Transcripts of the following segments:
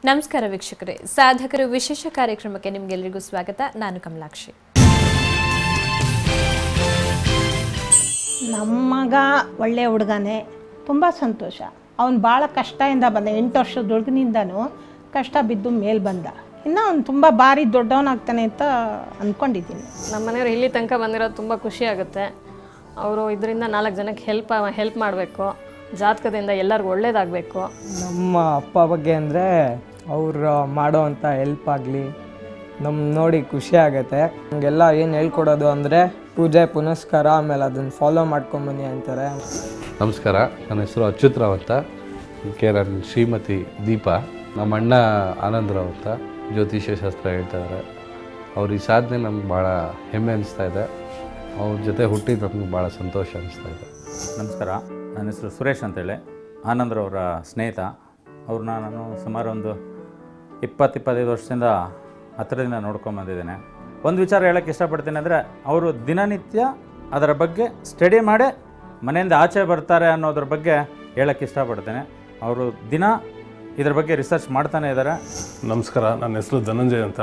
ನಮಸ್ಕಾರ ವೀಕ್ಷಕರೇ ಸಾಧಕರು ವಿಶೇಷ ಕಾರ್ಯಕ್ರಮಕ್ಕೆ ನಿಮಗೆಲ್ಲರಿಗೂ ಸ್ವಾಗತ ನಾನು ಕಮಲಾಕ್ಷಿ ನಮ್ಮ ಮಗ ಒಳ್ಳೆ ಹುಡುಗನೇ ತುಂಬ ಸಂತೋಷ ಅವನು ಭಾಳ ಕಷ್ಟದಿಂದ ಬಂದ ಎಂಟು ವರ್ಷದ ಹುಡುಗನಿಂದನೂ ಕಷ್ಟ ಬಿದ್ದು ಮೇಲೆ ಬಂದ ಇನ್ನು ಅವ್ನು ತುಂಬ ಭಾರಿ ದೊಡ್ಡವನಾಗ್ತಾನೆ ಅಂತ ಅಂದ್ಕೊಂಡಿದ್ದೀನಿ ನಮ್ಮ ಮನೆಯವ್ರು ಇಲ್ಲಿ ತನಕ ಬಂದಿರೋದು ತುಂಬ ಖುಷಿ ಆಗುತ್ತೆ ಅವರು ಇದರಿಂದ ನಾಲ್ಕು ಜನಕ್ಕೆ ಹೆಲ್ಪ್ ಹೆಲ್ಪ್ ಮಾಡಬೇಕು ಜಾತಕದಿಂದ ಎಲ್ಲರಿಗೂ ಒಳ್ಳೇದಾಗಬೇಕು ನಮ್ಮ ಅಪ್ಪ ಬಗ್ಗೆ ಅಂದರೆ ಅವ್ರು ಮಾಡೋವಂಥ ಹೆಲ್ಪ್ ಆಗಲಿ ನಮ್ಮ ನೋಡಿ ಖುಷಿ ಆಗುತ್ತೆ ನಮಗೆಲ್ಲ ಏನು ಹೇಳ್ಕೊಡೋದು ಅಂದರೆ ಪೂಜೆ ಪುನಸ್ಕಾರ ಆಮೇಲೆ ಅದನ್ನು ಫಾಲೋ ಮಾಡ್ಕೊಂಬನ್ನಿ ಅಂತಾರೆ ನಮಸ್ಕಾರ ನನ್ನ ಹೆಸರು ಅಚ್ಯುತರಾವ್ ಅಂತ ಕೆ ನನ್ನ ಶ್ರೀಮತಿ ದೀಪ ನಮ್ಮ ಅಣ್ಣ ಆನಂದರಾವ್ ಅಂತ ಜ್ಯೋತಿಷ್ಯ ಶಾಸ್ತ್ರ ಹೇಳ್ತಾ ಇದ್ದಾರೆ ಅವ್ರ ಈ ಸಾಧನೆ ನಮ್ಗೆ ಭಾಳ ಹೆಮ್ಮೆ ಅನಿಸ್ತಾ ಇದೆ ಅವ್ರ ಜೊತೆ ಹುಟ್ಟಿದ್ದು ನಮ್ಗೆ ಭಾಳ ಸಂತೋಷ ಅನಿಸ್ತಾ ಇದೆ ನಮಸ್ಕಾರ ನನ್ನ ಹೆಸರು ಸುರೇಶ್ ಅಂತೇಳಿ ಆನಂದ್ರವರ ಸ್ನೇಹಿತ ಅವ್ರನ್ನ ನಾನು ಸುಮಾರು ಒಂದು ಇಪ್ಪತ್ತು ಇಪ್ಪತ್ತೈದು ವರ್ಷದಿಂದ ಹತ್ತಿರದಿಂದ ನೋಡ್ಕೊಂಬಂದಿದ್ದೇನೆ ಒಂದು ವಿಚಾರ ಹೇಳೋಕ್ಕೆ ಇಷ್ಟಪಡ್ತೀನಿ ಅಂದರೆ ಅವರು ದಿನನಿತ್ಯ ಅದರ ಬಗ್ಗೆ ಸ್ಟಡಿ ಮಾಡೇ ಮನೆಯಿಂದ ಆಚೆ ಬರ್ತಾರೆ ಅನ್ನೋದ್ರ ಬಗ್ಗೆ ಹೇಳೋಕ್ಕೆ ಇಷ್ಟಪಡ್ತೇನೆ ಅವರು ದಿನ ಇದ್ರ ಬಗ್ಗೆ ರಿಸರ್ಚ್ ಮಾಡ್ತಾನೆ ಇದ್ದಾರೆ ನಮಸ್ಕಾರ ನನ್ನ ಹೆಸರು ಧನಂಜಯ್ ಅಂತ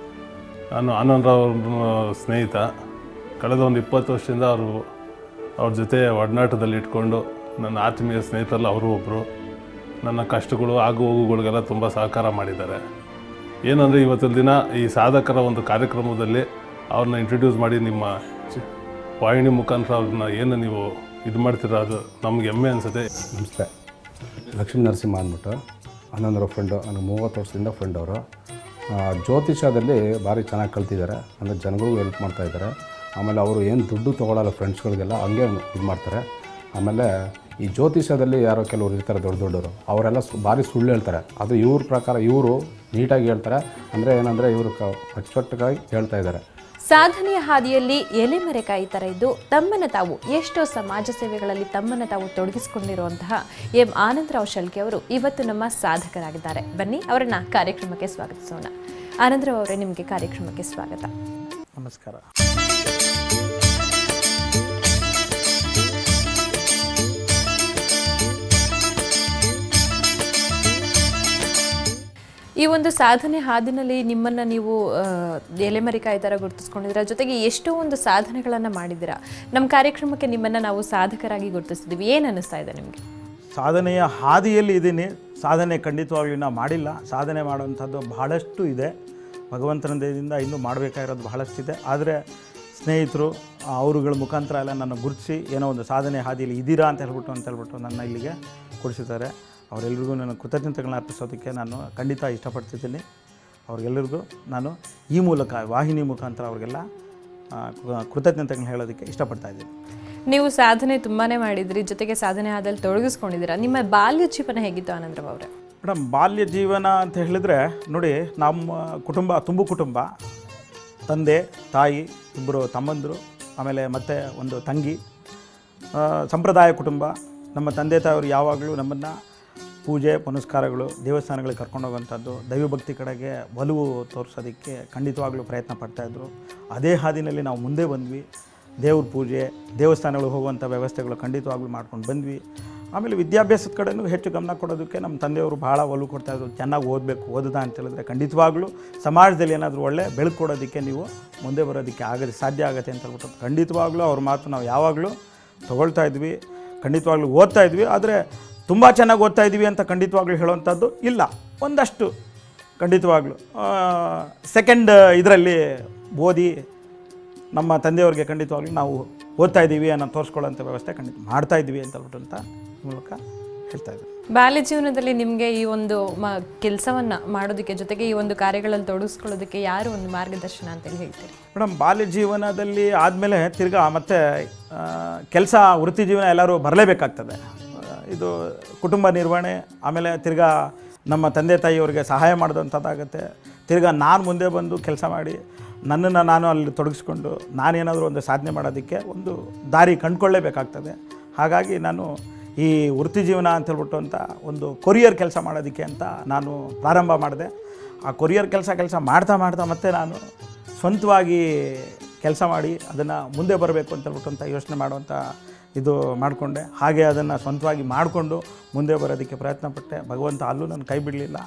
ನಾನು ಆನಂದರಾವ್ ಅವ್ರ ಸ್ನೇಹಿತ ಕಳೆದ ಒಂದು ಇಪ್ಪತ್ತು ವರ್ಷದಿಂದ ಅವರು ಅವ್ರ ಜೊತೆ ಒಡನಾಟದಲ್ಲಿ ಇಟ್ಕೊಂಡು ನನ್ನ ಆತ್ಮೀಯ ಸ್ನೇಹಿತರಲ್ಲಿ ಅವರು ಒಬ್ಬರು ನನ್ನ ಕಷ್ಟಗಳು ಆಗು ಹೋಗುಗಳಿಗೆಲ್ಲ ತುಂಬ ಸಹಕಾರ ಮಾಡಿದ್ದಾರೆ ಏನಂದರೆ ಇವತ್ತಿನ ದಿನ ಈ ಸಾಧಕರ ಒಂದು ಕಾರ್ಯಕ್ರಮದಲ್ಲಿ ಅವ್ರನ್ನ ಇಂಟ್ರೊಡ್ಯೂಸ್ ಮಾಡಿ ನಿಮ್ಮ ಚ- ವಾಹಿನಿ ಮುಖಾಂತರ ಅವ್ರನ್ನ ಏನು ನೀವು ಇದು ಮಾಡ್ತೀರ ಅದು ನಮ್ಗೆ ಹೆಮ್ಮೆ ಅನಿಸುತ್ತೆ ನಮಸ್ತೆ ಲಕ್ಷ್ಮೀ ನರಸಿಂಹ ಅಂದ್ಬಿಟ್ಟು ಆನಂದರ ಫ್ರೆಂಡು ನನಗೆ ಮೂವತ್ತು ವರ್ಷದಿಂದ ಫ್ರೆಂಡ್ ಅವರು ಆ, ಜ್ಯೋತಿಷದಲ್ಲಿ ಭಾರಿ ಚೆನ್ನಾಗಿ ಕಲ್ತಿದ್ದಾರೆ ಅಂದರೆ ಜನಗಳಿಗೂ ಹೆಲ್ಪ್ ಮಾಡ್ತಾ ಇದ್ದಾರೆ ಆಮೇಲೆ ಅವರು ಏನು ದುಡ್ಡು ತೊಗೊಳಲ್ಲ ಫ್ರೆಂಡ್ಸ್ಗಳಿಗೆಲ್ಲ ಹಂಗೆ ಇದು ಮಾಡ್ತಾರೆ ಆಮೇಲೆ ಈ ಜ್ಯೋತಿಷದಲ್ಲಿ ಯಾರೋ ಕೆಲವರು ಇರ್ತಾರೆ ದೊಡ್ಡ ದೊಡ್ಡವರು ಅವರೆಲ್ಲ ಸು ಭಾರಿ ಸುಳ್ಳು ಹೇಳ್ತಾರೆ ಅದು ಇವ್ರ ಪ್ರಕಾರ ಇವರು ನೀಟಾಗಿ ಹೇಳ್ತಾರೆ ಅಂದರೆ ಏನಂದರೆ ಇವರು ಕ ಅಚ್ಚುಕಟ್ಟಾಗಿ ಹೇಳ್ತಾ ಇದ್ದಾರೆ ಸಾಧನೆಯ ಹಾದಿಯಲ್ಲಿ ಎಲೆಮರೆಕಾಯಿ ಥರ ಇದ್ದು ತಮ್ಮನ್ನು ತಾವು ಎಷ್ಟೋ ಸಮಾಜ ಸೇವೆಗಳಲ್ಲಿ ತಮ್ಮನ್ನು ತಾವು ತೊಡಗಿಸಿಕೊಂಡಿರುವಂತಹ ಎಂ ಆನಂದರಾವ್ ಶಲ್ಕೆ ಅವರು ಇವತ್ತು ನಮ್ಮ ಸಾಧಕರಾಗಿದ್ದಾರೆ ಬನ್ನಿ ಅವರನ್ನ ಕಾರ್ಯಕ್ರಮಕ್ಕೆ ಸ್ವಾಗತಿಸೋಣ ಆನಂದರಾವ್ ಅವರೇ ನಿಮಗೆ ಕಾರ್ಯಕ್ರಮಕ್ಕೆ ಸ್ವಾಗತ ನಮಸ್ಕಾರ ಈ ಒಂದು ಸಾಧನೆ ಹಾದಿನಲ್ಲಿ ನಿಮ್ಮನ್ನ ನೀವು ಆ, ಎಲೆಮರಿಕಾಯಿ ಥರ ಗುರುತಿಸ್ಕೊಂಡಿದ್ದೀರಾ ಜೊತೆಗೆ ಎಷ್ಟೋ ಒಂದು ಸಾಧನೆಗಳನ್ನು ಮಾಡಿದ್ದೀರಾ ನಮ್ಮ ಕಾರ್ಯಕ್ರಮಕ್ಕೆ ನಿಮ್ಮನ್ನ ನಾವು ಸಾಧಕರಾಗಿ ಗುರುತಿಸಿದ್ದೀವಿ ಏನು ಅನ್ನಿಸ್ತಾ ಇದೆ ನಿಮಗೆ ಸಾಧನೆಯ ಹಾದಿಯಲ್ಲಿ ಇದ್ದೀನಿ ಸಾಧನೆ ಖಂಡಿತವಾಗ್ಲೂ ನಾವು ಮಾಡಿಲ್ಲ ಸಾಧನೆ ಮಾಡುವಂಥದ್ದು ಬಹಳಷ್ಟು ಇದೆ ಭಗವಂತನ ದಯದಿಂದ ಇನ್ನೂ ಮಾಡಬೇಕಾಗಿರೋದು ಬಹಳಷ್ಟಿದೆ ಆದರೆ ಸ್ನೇಹಿತರು ಅವರುಗಳ ಮುಖಾಂತರ ಎಲ್ಲ ನನ್ನ ಗುರುತಿಸಿ ಏನೋ ಒಂದು ಸಾಧನೆ ಹಾದಿಯಲ್ಲಿ ಇದ್ದೀರಾ ಅಂತ ಹೇಳ್ಬಿಟ್ಟು ಅಂತ ಹೇಳ್ಬಿಟ್ಟು ನನ್ನ ಇಲ್ಲಿಗೆ ಕೊಡಿಸಿದ್ದಾರೆ ಅವರೆಲ್ಲರಿಗೂ ನನ್ನ ಕೃತಜ್ಞತೆಗಳನ್ನ ಅರ್ಪಿಸೋದಕ್ಕೆ ನಾನು ಖಂಡಿತ ಇಷ್ಟಪಡ್ತಿದ್ದೀನಿ ಅವ್ರಿಗೆಲ್ಲರಿಗೂ ನಾನು ಈ ಮೂಲಕ ವಾಹಿನಿ ಮುಖಾಂತರ ಅವ್ರಿಗೆಲ್ಲ ಆ, ಕೃತಜ್ಞತೆಗಳನ್ನ ಹೇಳೋದಕ್ಕೆ ಇಷ್ಟಪಡ್ತಾ ಇದ್ದೀನಿ ನೀವು ಸಾಧನೆ ತುಂಬಾನೇ ಮಾಡಿದ್ರಿ ಜೊತೆಗೆ ಸಾಧನೆ ಹಾದಲ್ಲಿ ತೊಡಗಿಸ್ಕೊಂಡಿದ್ದೀರಾ ನಿಮ್ಮ ಬಾಲ್ಯ ಜೀವನ ಹೇಗಿತ್ತು ಆನಂದರಾವ್ ಅವರೇ ಮೇಡಮ್ ಬಾಲ್ಯ ಜೀವನ ಅಂತ ಹೇಳಿದರೆ ನೋಡಿ ನಮ್ಮ ಕುಟುಂಬ ತುಂಬು ಕುಟುಂಬ ತಂದೆ ತಾಯಿ ಇಬ್ಬರು ತಮ್ಮಂದರು ಆಮೇಲೆ ಮತ್ತೆ ಒಂದು ತಂಗಿ ಆ, ಸಂಪ್ರದಾಯ ಕುಟುಂಬ ನಮ್ಮ ತಂದೆ ತಾಯಿಯವರು ಯಾವಾಗಲೂ ನಮ್ಮನ್ನು ಪೂಜೆ ಪುನಸ್ಕಾರಗಳು ದೇವಸ್ಥಾನಗಳಿಗೆ ಕರ್ಕೊಂಡು ಹೋಗುವಂಥದ್ದು ದೈವಭಕ್ತಿ ಕಡೆಗೆ ಒಲವು ತೋರಿಸೋದಕ್ಕೆ ಖಂಡಿತವಾಗ್ಲೂ ಪ್ರಯತ್ನ ಪಡ್ತಾಯಿದ್ರು ಅದೇ ಹಾದಿನಲ್ಲಿ ನಾವು ಮುಂದೆ ಬಂದ್ವಿ ದೇವ್ರ ಪೂಜೆ ದೇವಸ್ಥಾನಗಳಿಗೆ ಹೋಗುವಂಥ ವ್ಯವಸ್ಥೆಗಳು ಖಂಡಿತವಾಗ್ಲೂ ಮಾಡ್ಕೊಂಡು ಬಂದ್ವಿ ಆಮೇಲೆ ವಿದ್ಯಾಭ್ಯಾಸದ ಕಡೆನೂ ಹೆಚ್ಚು ಗಮನ ಕೊಡೋದಕ್ಕೆ ನಮ್ಮ ತಂದೆಯವರು ಭಾಳ ಒಲವು ಕೊಡ್ತಾಯಿದ್ರು ಚೆನ್ನಾಗಿ ಓದಬೇಕು ಓದದ ಅಂತ ಹೇಳಿದ್ರೆ ಖಂಡಿತವಾಗ್ಲೂ ಸಮಾಜದಲ್ಲಿ ಏನಾದರೂ ಒಳ್ಳೆ ಬೆಳಕು ಕೊಡೋದಕ್ಕೆ ನೀವು ಮುಂದೆ ಬರೋದಕ್ಕೆ ಆಗದೆ ಸಾಧ್ಯ ಆಗುತ್ತೆ ಅಂತ ಹೇಳ್ಬಿಟ್ಟು ಖಂಡಿತವಾಗ್ಲೂ ಅವ್ರ ಮಾತು ನಾವು ಯಾವಾಗಲೂ ತೊಗೊಳ್ತಾ ಇದ್ವಿ ಖಂಡಿತವಾಗ್ಲೂ ಓದ್ತಾ ಇದ್ವಿ ಆದರೆ ತುಂಬ ಚೆನ್ನಾಗಿ ಓದ್ತಾ ಇದ್ವಿ ಅಂತ ಖಂಡಿತವಾಗ್ಲೂ ಹೇಳುವಂಥದ್ದು ಇಲ್ಲ ಒಂದಷ್ಟು ಖಂಡಿತವಾಗ್ಲೂ ಸೆಕೆಂಡ್ ಇದರಲ್ಲಿ ಓದಿ ನಮ್ಮ ತಂದೆಯವ್ರಿಗೆ ಖಂಡಿತವಾಗ್ಲೂ ನಾವು ಓದ್ತಾ ಇದ್ದೀವಿ ಅನ್ನೋ ತೋರಿಸ್ಕೊಳ್ಳೋಂಥ ವ್ಯವಸ್ಥೆ ಖಂಡಿತ ಮಾಡ್ತಾ ಇದ್ದೀವಿ ಅಂತ ಹೇಳ್ಬಿಟ್ಟು ಅಂತ ಈ ಮೂಲಕ ಹೇಳ್ತಾ ಇದ್ದೀವಿ ಬಾಲ್ಯ ಜೀವನದಲ್ಲಿ ನಿಮಗೆ ಈ ಒಂದು ಮ ಕೆಲಸವನ್ನು ಮಾಡೋದಕ್ಕೆ ಜೊತೆಗೆ ಈ ಒಂದು ಕಾರ್ಯಗಳಲ್ಲಿ ತೊಡಗಿಸ್ಕೊಳ್ಳೋದಕ್ಕೆ ಯಾರು ಒಂದು ಮಾರ್ಗದರ್ಶನ ಅಂತೇಳಿ ಹೇಳ್ತೀರಿ ಮೇಡಮ್ ಬಾಲ್ಯ ಜೀವನದಲ್ಲಿ ಆದಮೇಲೆ ತಿರ್ಗಾ ಮತ್ತೆ ಕೆಲಸ ವೃತ್ತಿ ಜೀವನ ಎಲ್ಲರೂ ಬರಲೇಬೇಕಾಗ್ತದೆ ಆ, ಇದು ಕುಟುಂಬ ನಿರ್ವಹಣೆ ಆಮೇಲೆ ತಿರ್ಗಾ ನಮ್ಮ ತಂದೆ ತಾಯಿಯವರಿಗೆ ಸಹಾಯ ಮಾಡಿದಂಥದ್ದಾಗತ್ತೆ ತಿರ್ಗಾ ನಾನು ಮುಂದೆ ಬಂದು ಕೆಲಸ ಮಾಡಿ ನನ್ನನ್ನು ನಾನು ಅಲ್ಲಿ ತೊಡಗಿಸ್ಕೊಂಡು ನಾನೇನಾದರೂ ಒಂದು ಸಾಧನೆ ಮಾಡೋದಕ್ಕೆ ಒಂದು ದಾರಿ ಕಂಡುಕೊಳ್ಳೇಬೇಕಾಗ್ತದೆ ಹಾಗಾಗಿ ನಾನು ಈ ವೃತ್ತಿ ಜೀವನ ಅಂತ ಹೇಳ್ಬಿಟ್ಟು ಅಂತ ಒಂದು ಕೊರಿಯರ್ ಕೆಲಸ ಮಾಡೋದಕ್ಕೆ ಅಂತ ನಾನು ಪ್ರಾರಂಭ ಮಾಡಿದೆ ಆ ಕೊರಿಯರ್ ಕೆಲಸ ಕೆಲಸ ಮಾಡ್ತಾ ಮಾಡ್ತಾ ಮತ್ತೆ ನಾನು ಸ್ವಂತವಾಗಿ ಕೆಲಸ ಮಾಡಿ ಅದನ್ನು ಮುಂದೆ ಬರಬೇಕು ಅಂತ ಹೇಳ್ಬಿಟ್ಟು ಅಂತ ಯೋಚನೆ ಮಾಡುವಂಥ ಇದು ಮಾಡಿಕೊಂಡೆ ಹಾಗೆ ಅದನ್ನು ಸ್ವಂತವಾಗಿ ಮಾಡಿಕೊಂಡು ಮುಂದೆ ಬರೋದಕ್ಕೆ ಪ್ರಯತ್ನ ಪಟ್ಟೆ ಭಗವಂತ ಅಲ್ಲೂ ನನ್ನ ಕೈ ಬಿಡಲಿಲ್ಲ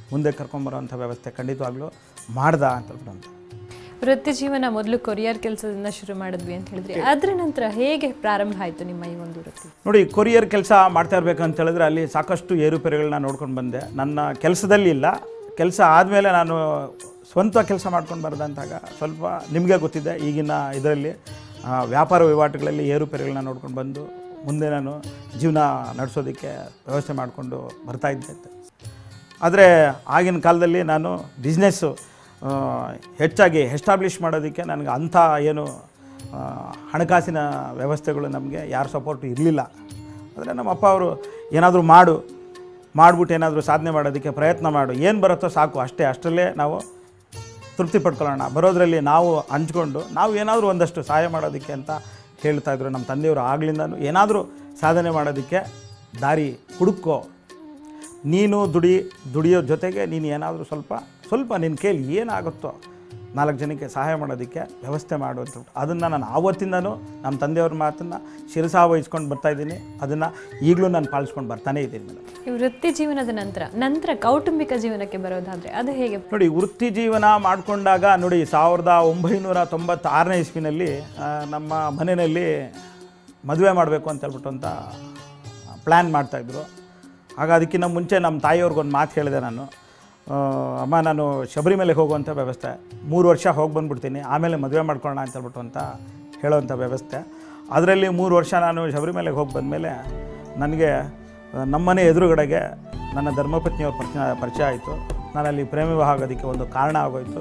ಮುಂದೆ ಕರ್ಕೊಂಬರೋವಂಥ ವ್ಯವಸ್ಥೆ ಖಂಡಿತವಾಗ್ಲೂ ಮಾಡ್ದ ಅಂತ ಹೇಳ್ಬಿಟ್ಟು ಅಂತ ವೃತ್ತಿ ಜೀವನ ಮೊದಲು ಕೊರಿಯರ್ ಕೆಲಸದಿಂದ ಶುರು ಮಾಡಿದ್ವಿ ಅಂತ ಹೇಳಿದ್ರಿ ಅದ್ರ ನಂತರ ಹೇಗೆ ಪ್ರಾರಂಭ ಆಯಿತು ನಿಮ್ಮ ಈ ಒಂದು ವೃತ್ತಿ ನೋಡಿ ಕೊರಿಯರ್ ಕೆಲಸ ಮಾಡ್ತಾ ಇರಬೇಕಂತ ಹೇಳಿದ್ರೆ ಅಲ್ಲಿ ಸಾಕಷ್ಟು ಏರುಪೇರುಗಳನ್ನ ನೋಡ್ಕೊಂಡು ಬಂದೆ ನನ್ನ ಕೆಲಸದಲ್ಲಿ ಇಲ್ಲ ಕೆಲಸ ಆದಮೇಲೆ ನಾನು ಸ್ವಂತ ಕೆಲಸ ಮಾಡ್ಕೊಂಡು ಬರೋದಂತಾಗ ಸ್ವಲ್ಪ ನಿಮಗೆ ಗೊತ್ತಿದೆ ಈಗಿನ ಇದರಲ್ಲಿ ಆ, ವ್ಯಾಪಾರ ವಹಿವಾಟುಗಳಲ್ಲಿ ಏರುಪೇರುಗಳನ್ನ ನೋಡ್ಕೊಂಡು ಬಂದು ಮುಂದೆ ನಾನು ಜೀವನ ನಡೆಸೋದಕ್ಕೆ ವ್ಯವಸ್ಥೆ ಮಾಡಿಕೊಂಡು ಬರ್ತಾ ಇದ್ದೆ ಅಂತ ಆದರೆ ಆಗಿನ ಕಾಲದಲ್ಲಿ ನಾನು ಬಿಸ್ನೆಸ್ಸು ಹೆಚ್ಚಾಗಿ ಎಸ್ಟಾಬ್ಲಿಷ್ ಮಾಡೋದಕ್ಕೆ ನನಗೆ ಅಂಥ ಏನು ಆ, ಹಣಕಾಸಿನ ವ್ಯವಸ್ಥೆಗಳು ನಮಗೆ ಯಾರ ಸಪೋರ್ಟು ಇರಲಿಲ್ಲ ಆದರೆ ನಮ್ಮ ಅಪ್ಪ ಅವರು ಏನಾದರೂ ಮಾಡು ಮಾಡಿಬಿಟ್ಟು ಏನಾದರೂ ಸಾಧನೆ ಮಾಡೋದಕ್ಕೆ ಪ್ರಯತ್ನ ಮಾಡು ಏನು ಬರುತ್ತೋ ಸಾಕು ಅಷ್ಟೇ ಅಷ್ಟರಲ್ಲೇ ನಾವು ತೃಪ್ತಿ ಪಡ್ಕೊಳ್ಳೋಣ ಬರೋದರಲ್ಲಿ ನಾವು ಹಂಚ್ಕೊಂಡು ನಾವು ಏನಾದರೂ ಒಂದಷ್ಟು ಸಹಾಯ ಮಾಡೋದಕ್ಕೆ ಅಂತ ಹೇಳ್ತಾ ಇದ್ರು ನಮ್ಮ ತಂದೆಯವರು ಆಗ್ಲಿಂದನೂ ಏನಾದರೂ ಸಾಧನೆ ಮಾಡೋದಕ್ಕೆ ದಾರಿ ಹುಡುಕೋ ನೀನು ದುಡಿ ದುಡಿಯೋ ಜೊತೆಗೆ ನೀನು ಏನಾದರೂ ಸ್ವಲ್ಪ ಸ್ವಲ್ಪ ನಿನ್ನ ಕೈಲಿ ಏನಾಗುತ್ತೋ ನಾಲ್ಕು ಜನಕ್ಕೆ ಸಹಾಯ ಮಾಡೋದಕ್ಕೆ ವ್ಯವಸ್ಥೆ ಮಾಡು ಅಂತ ಹೇಳ್ಬಿಟ್ಟು. ಅದನ್ನು ನಾನು ಆವತ್ತಿಂದನೂ ನಮ್ಮ ತಂದೆಯವ್ರ ಮಾತನ್ನು ಶಿರಸಾ ವಹಿಸ್ಕೊಂಡು ಬರ್ತಾಯಿದ್ದೀನಿ ಅದನ್ನು ಈಗಲೂ ನಾನು ಪಾಲಿಸ್ಕೊಂಡು ಬರ್ತಾನೇ ಇದ್ದೀನಿ ಮೇಡಮ್ ಈ ವೃತ್ತಿ ಜೀವನದ ನಂತರ ನಂತರ ಕೌಟುಂಬಿಕ ಜೀವನಕ್ಕೆ ಬರೋದಾದ್ರೆ ಅದು ಹೇಗೆ ನೋಡಿ ವೃತ್ತಿ ಜೀವನ ಮಾಡಿಕೊಂಡಾಗ ನೋಡಿ ಸಾವಿರದ ಒಂಬೈನೂರ ತೊಂಬತ್ತಾರನೇ ಇಸ್ವಿನಲ್ಲಿ ಆ, ನಮ್ಮ ಮನೆಯಲ್ಲಿ ಮದುವೆ ಮಾಡಬೇಕು ಅಂತ ಹೇಳ್ಬಿಟ್ಟು ಅಂತ ಪ್ಲ್ಯಾನ್ ಮಾಡ್ತಾಯಿದ್ರು ಆಗ ಅದಕ್ಕಿಂತ ಮುಂಚೆ ನಮ್ಮ ತಾಯಿಯವ್ರಿಗೊಂದು ಮಾತು ಹೇಳಿದೆ ನಾನು ಆ, ಅಮ್ಮ ನಾನು ಶಬರಿಮಲೆಗೆ ಹೋಗುವಂಥ ವ್ಯವಸ್ಥೆ ಮೂರು ವರ್ಷ ಹೋಗಿ ಬಂದ್ಬಿಡ್ತೀನಿ ಆಮೇಲೆ ಮದುವೆ ಮಾಡ್ಕೊಳ್ಳೋಣ ಅಂತ ಹೇಳ್ಬಿಟ್ಟು ಅಂತ ಹೇಳೋವಂಥ ವ್ಯವಸ್ಥೆ ಅದರಲ್ಲಿ ಮೂರು ವರ್ಷ ನಾನು ಶಬರಿಮಲೆಗೆ ಹೋಗಿ ಬಂದಮೇಲೆ ನನಗೆ ಆ, ನಮ್ಮನೆ ಎದುರುಗಡೆಗೆ ನನ್ನ ಧರ್ಮಪತ್ನಿಯವ್ರ ಪರಿಚಯ ಪರಿಚಯ ಆಯಿತು ನಾನಲ್ಲಿ ಪ್ರೇಮ ವಿವಾಹ ಆಗೋದಕ್ಕೆ ಒಂದು ಕಾರಣ ಆಗೋಯಿತು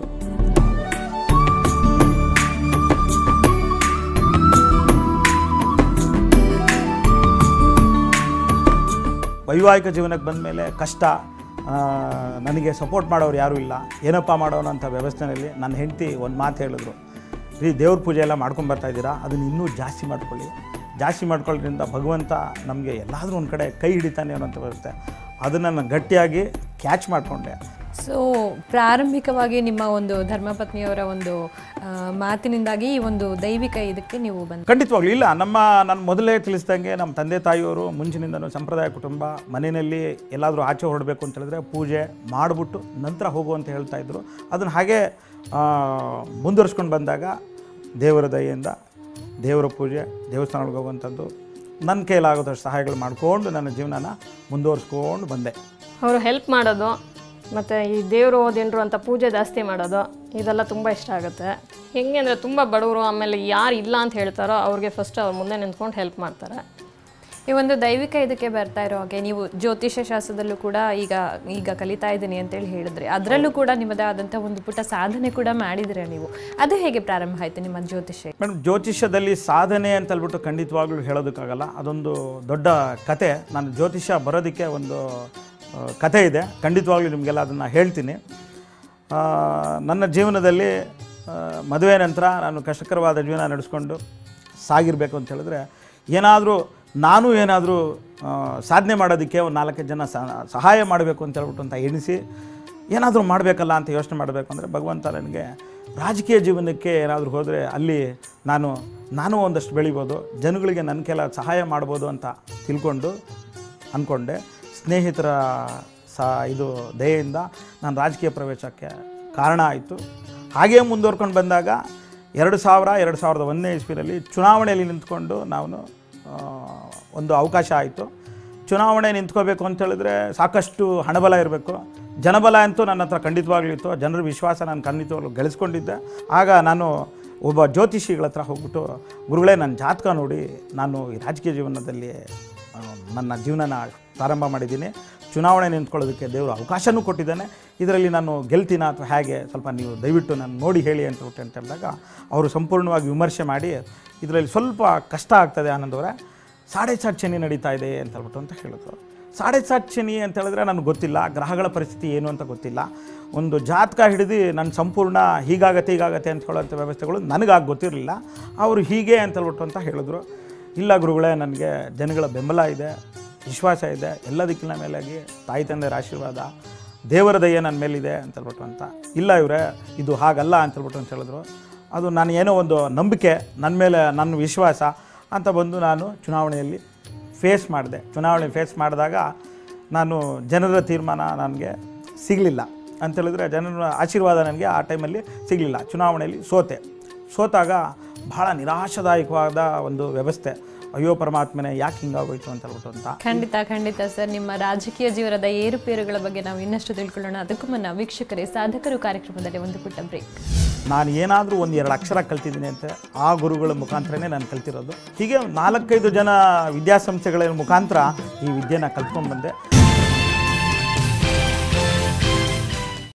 ವೈವಾಹಿಕ ಜೀವನಕ್ಕೆ ಬಂದ ಮೇಲೆ ಕಷ್ಟ ಆ, ನನಗೆ ಸಪೋರ್ಟ್ ಮಾಡೋರು ಯಾರೂ ಇಲ್ಲ ಏನಪ್ಪ ಮಾಡೋಣ ಅಂತ ವ್ಯವಸ್ಥೆಯಲ್ಲಿ ನನ್ನ ಹೆಂಡತಿ ಒಂದು ಮಾತು ಹೇಳಿದ್ರು ರೀ ದೇವ್ರ ಪೂಜೆ ಎಲ್ಲ ಮಾಡ್ಕೊಂಡು ಬರ್ತಾ ಇದ್ದೀರಾ ಅದನ್ನು ಇನ್ನೂ ಜಾಸ್ತಿ ಮಾಡ್ಕೊಳ್ಳಿ ಜಾಸ್ತಿ ಮಾಡ್ಕೊಳ್ಳೋದ್ರಿಂದ ಭಗವಂತ ನಮಗೆ ಎಲ್ಲಾದರೂ ಒಂದು ಕಡೆ ಕೈ ಹಿಡಿತಾನೆ ಅನ್ನೋಂಥ ವ್ಯವಸ್ಥೆ ಅದನ್ನು ನಾನು ಗಟ್ಟಿಯಾಗಿ ಕ್ಯಾಚ್ ಮಾಡಿಕೊಂಡೆ ಸೊ ಪ್ರಾರಂಭಿಕವಾಗಿ ನಿಮ್ಮ ಒಂದು ಧರ್ಮಪತ್ನಿಯವರ ಒಂದು ಆ, ಮಾತಿನಿಂದಾಗಿ ಈ ಒಂದು ದೈವಿಕ ಇದಕ್ಕೆ ನೀವು ಬಂದ ಖಂಡಿತವಾಗ್ಲೂ ಇಲ್ಲ ನಮ್ಮ ನಾನು ಮೊದಲೇ ತಿಳಿಸ್ದಂಗೆ ನಮ್ಮ ತಂದೆ ತಾಯಿಯವರು ಮುಂಚಿನಿಂದನೂ ಸಂಪ್ರದಾಯ ಕುಟುಂಬ ಮನೆಯಲ್ಲಿ ಎಲ್ಲಾದರೂ ಆಚೆ ಹೊರಡಬೇಕು ಅಂತ ಹೇಳಿದ್ರೆ ಪೂಜೆ ಮಾಡಿಬಿಟ್ಟು ನಂತರ ಹೋಗು ಅಂತ ಹೇಳ್ತಾ ಇದ್ರು ಅದನ್ನು ಹಾಗೆ ಆ, ಮುಂದುವರ್ಸ್ಕೊಂಡು ಬಂದಾಗ ದೇವರ ದಯೆಯಿಂದ ದೇವರ ಪೂಜೆ ದೇವಸ್ಥಾನಗಳಿಗೆ ಹೋಗುವಂಥದ್ದು ನನ್ನ ಕೈಲಾಗೋದಷ್ಟು ಸಹಾಯಗಳು ಮಾಡಿಕೊಂಡು ನನ್ನ ಜೀವನನ ಮುಂದುವರ್ಸ್ಕೊಂಡು ಬಂದೆ ಅವರು ಹೆಲ್ಪ್ ಮಾಡೋದು ಮತ್ತು ಈ ದೇವರು ಓದಿಂಡ್ರು ಅಂತ ಪೂಜೆ ಜಾಸ್ತಿ ಮಾಡೋದು ಇದೆಲ್ಲ ತುಂಬ ಇಷ್ಟ ಆಗುತ್ತೆ ಹೆಂಗೆ ಅಂದರೆ ತುಂಬ ಬಡವರು ಆಮೇಲೆ ಯಾರು ಇಲ್ಲ ಅಂತ ಹೇಳ್ತಾರೋ ಅವ್ರಿಗೆ ಫಸ್ಟ್ ಅವ್ರ ಮುಂದೆ ನಿಂತ್ಕೊಂಡು ಹೆಲ್ಪ್ ಮಾಡ್ತಾರೆ ಈ ಒಂದು ದೈವಿಕ ಇದಕ್ಕೆ ಬರ್ತಾ ಇರೋ ಹಾಗೆ ನೀವು ಜ್ಯೋತಿಷ್ಯ ಶಾಸ್ತ್ರದಲ್ಲೂ ಕೂಡ ಈಗ ಈಗ ಕಲಿತಾ ಇದ್ದೀನಿ ಅಂತೇಳಿ ಹೇಳಿದ್ರಿ ಅದರಲ್ಲೂ ಕೂಡ ನಿಮ್ಮದೇ ಆದಂಥ ಒಂದು ಪುಟ್ಟ ಸಾಧನೆ ಕೂಡ ಮಾಡಿದಿರ ನೀವು ಅದು ಹೇಗೆ ಪ್ರಾರಂಭ ಆಯಿತು ನಿಮ್ಮ ಜ್ಯೋತಿಷ್ಯ ಮೇಡಮ್ ಜ್ಯೋತಿಷ್ಯದಲ್ಲಿ ಸಾಧನೆ ಅಂತ ಹೇಳ್ಬಿಟ್ಟು ಖಂಡಿತವಾಗ್ಲೂ ಹೇಳೋದಕ್ಕಾಗಲ್ಲ ಅದೊಂದು ದೊಡ್ಡ ಕತೆ ನಾನು ಜ್ಯೋತಿಷ್ಯ ಬರೋದಕ್ಕೆ ಒಂದು ಆ, ಕತೆ ಇದೆ ಖಂಡಿತವಾಗ್ಲೂ ನಿಮಗೆಲ್ಲ ಅದನ್ನು ಹೇಳ್ತೀನಿ ಆ, ನನ್ನ ಜೀವನದಲ್ಲಿ ಆ, ಮದುವೆ ನಂತರ ನಾನು ಕಷ್ಟಕರವಾದ ಜೀವನ ನಡೆಸ್ಕೊಂಡು ಸಾಗಿರಬೇಕು ಅಂತ ಹೇಳಿದ್ರೆ ಏನಾದರೂ ನಾನು ಏನಾದರೂ ಸಾಧನೆ ಮಾಡೋದಕ್ಕೆ ಒಂದು ನಾಲ್ಕೈದು ಜನ ಸ- ಸಹಾಯ ಮಾಡಬೇಕು ಅಂತ ಹೇಳ್ಬಿಟ್ಟು ಅಂತ ಎಣಿಸಿ ಏನಾದರೂ ಮಾಡಬೇಕಲ್ಲ ಅಂತ ಯೋಚನೆ ಮಾಡಬೇಕು ಅಂದರೆ ಭಗವಂತ ನನಗೆ ರಾಜಕೀಯ ಜೀವನಕ್ಕೆ ಏನಾದರೂ ಹೋದರೆ ಅಲ್ಲಿ ನಾನು ನಾನು ಒಂದಷ್ಟು ಬೆಳಿಬೋದು ಜನಗಳಿಗೆ ನನ್ನ ಕೆಲ ಸಹಾಯ ಮಾಡ್ಬೋದು ಅಂತ ತಿಳ್ಕೊಂಡು ಅಂದ್ಕೊಂಡೆ ಸ್ನೇಹಿತರ ಸಹ ಇದು ದಯೆಯಿಂದ ನಾನು ರಾಜಕೀಯ ಪ್ರವೇಶಕ್ಕೆ ಕಾರಣ ಆಯಿತು ಹಾಗೇ ಮುಂದುವರ್ಕೊಂಡು ಬಂದಾಗ ಎರಡು ಸಾವಿರ ಎರಡು ಸಾವಿರದ ಒಂದನೇ ಇಸ್ವಿನಲ್ಲಿ ಚುನಾವಣೆಯಲ್ಲಿ ನಿಂತ್ಕೊಂಡು ನಾನು ಆ, ಒಂದು ಅವಕಾಶ ಆಯಿತು ಚುನಾವಣೆ ನಿಂತ್ಕೋಬೇಕು ಅಂತ ಹೇಳಿದ್ರೆ ಸಾಕಷ್ಟು ಹಣಬಲ ಇರಬೇಕು ಜನಬಲ ಅಂತೂ ನನ್ನ ಹತ್ರ ಖಂಡಿತವಾಗ್ಲೂ ಇತ್ತು ಜನರ ವಿಶ್ವಾಸ ನಾನು ಖಂಡಿತವಾಗ್ಲೂ ಗಳಿಸ್ಕೊಂಡಿದ್ದೆ ಆಗ ನಾನು ಒಬ್ಬ ಜ್ಯೋತಿಷಿಗಳ ಹತ್ರ ಹೋಗ್ಬಿಟ್ಟು ಗುರುಗಳೇ ನನ್ನ ಜಾತಕ ನೋಡಿ ನಾನು ಈ ರಾಜಕೀಯ ಜೀವನದಲ್ಲಿ ಆ, ನನ್ನ ಜೀವನನ ಪ್ರಾರಂಭ ಮಾಡಿದ್ದೀನಿ ಚುನಾವಣೆ ನಿಂತ್ಕೊಳ್ಳೋದಕ್ಕೆ ದೇವರು ಅವಕಾಶನೂ ಕೊಟ್ಟಿದ್ದಾನೆ ಇದರಲ್ಲಿ ನಾನು ಗೆಲ್ತೀನ ಅಥವಾ ಹೇಗೆ ಸ್ವಲ್ಪ ನೀವು ದಯವಿಟ್ಟು ನಾನು ನೋಡಿ ಹೇಳಿ ಅಂತ ಬಿಟ್ಟು ಅಂತ ಹೇಳಿದಾಗ ಅವರು ಸಂಪೂರ್ಣವಾಗಿ ವಿಮರ್ಶೆ ಮಾಡಿ ಇದರಲ್ಲಿ ಸ್ವಲ್ಪ ಕಷ್ಟ ಆಗ್ತದೆ ಆನಂದವರೇ ಸಾಡೆ ಸಾಟ್ ಶನಿ ನಡೀತಾ ಇದೆ ಅಂತ ಹೇಳ್ಬಿಟ್ಟು ಅಂತ ಹೇಳಿದ್ರು ಸಾಡೆ ಸಾಟ್ ಶನಿ ಅಂತ ಹೇಳಿದ್ರೆ ನನಗೆ ಗೊತ್ತಿಲ್ಲ ಗ್ರಹಗಳ ಪರಿಸ್ಥಿತಿ ಏನು ಅಂತ ಗೊತ್ತಿಲ್ಲ ಒಂದು ಜಾತಕ ಹಿಡಿದು ನನ್ನ ಸಂಪೂರ್ಣ ಹೀಗಾಗತ್ತೆ ಹೀಗಾಗತ್ತೆ ಅಂತ ಹೇಳೋಂಥ ವ್ಯವಸ್ಥೆಗಳು ನನಗಾಗಿ ಗೊತ್ತಿರಲಿಲ್ಲ ಅವರು ಹೀಗೆ ಅಂತ ಹೇಳ್ಬಿಟ್ಟು ಅಂತ ಹೇಳಿದ್ರು ಇಲ್ಲ ಗುರುಗಳೇ ನನಗೆ ಜನಗಳ ಬೆಂಬಲ ಇದೆ ವಿಶ್ವಾಸ ಇದೆ ಎಲ್ಲದಕ್ಕಿಂತ ಮೇಲಾಗಿ ತಾಯಿ ತಂದೆಯ ಆಶೀರ್ವಾದ ದೇವರ ದಯೆ ನನ್ನ ಮೇಲಿದೆ ಅಂತ ಹೇಳ್ಬಿಟ್ಟು ಅಂತ ಇಲ್ಲ ಇವರೇ ಇದು ಹಾಗಲ್ಲ ಅಂತ ಹೇಳ್ಬಿಟ್ಟು ಅಂತ ಹೇಳಿದ್ರು ಅದು ನಾನು ಏನೋ ಒಂದು ನಂಬಿಕೆ ನನ್ನ ಮೇಲೆ ನನ್ನ ವಿಶ್ವಾಸ ಅಂತ ಬಂದು ನಾನು ಚುನಾವಣೆಯಲ್ಲಿ ಫೇಸ್ ಮಾಡಿದೆ ಚುನಾವಣೆ ಫೇಸ್ ಮಾಡಿದಾಗ ನಾನು ಜನರ ತೀರ್ಮಾನ ನನಗೆ ಸಿಗಲಿಲ್ಲ ಅಂತೇಳಿದ್ರೆ ಜನರ ಆಶೀರ್ವಾದ ನನಗೆ ಆ ಟೈಮಲ್ಲಿ ಸಿಗಲಿಲ್ಲ ಚುನಾವಣೆಯಲ್ಲಿ ಸೋತೆ ಸೋತಾಗ ಬಹಳ ನಿರಾಶಾದಾಯಕವಾದ ಒಂದು ವ್ಯವಸ್ಥೆ ಅಯ್ಯೋ ಪರಮಾತ್ಮನೆ ಯಾಕೆ ಹಿಂಗಾಗೋಯ್ತು ಅಂತ ಹೇಳ್ಬಿಟ್ಟು ಅಂತ ಖಂಡಿತ ಖಂಡಿತ ಸರ್ ನಿಮ್ಮ ರಾಜಕೀಯ ಜೀವನದ ಏರುಪೇರುಗಳ ಬಗ್ಗೆ ನಾವು ಇನ್ನಷ್ಟು ತಿಳ್ಕೊಳ್ಳೋಣ ಅದಕ್ಕೂ ಮುನ್ನ ವೀಕ್ಷಕರೇ ಸಾಧಕರು ಕಾರ್ಯಕ್ರಮದಲ್ಲಿ ಒಂದು ಪುಟ್ಟ ಬ್ರೇಕ್ ನಾನು ಏನಾದರೂ ಒಂದು ಎರಡು ಅಕ್ಷರ ಕಲ್ತಿದ್ದೀನಿ ಅಂತ ಆ ಗುರುಗಳ ಮುಖಾಂತರನೇ ನಾನು ಕಲ್ತಿರೋದು ಹೀಗೆ ನಾಲ್ಕೈದು ಜನ ವಿದ್ಯಾಸಂಸ್ಥೆಗಳ ಮುಖಾಂತರ ಈ ವಿದ್ಯೆನ ಕಲ್ತ್ಕೊಂಡು ಬಂದೆ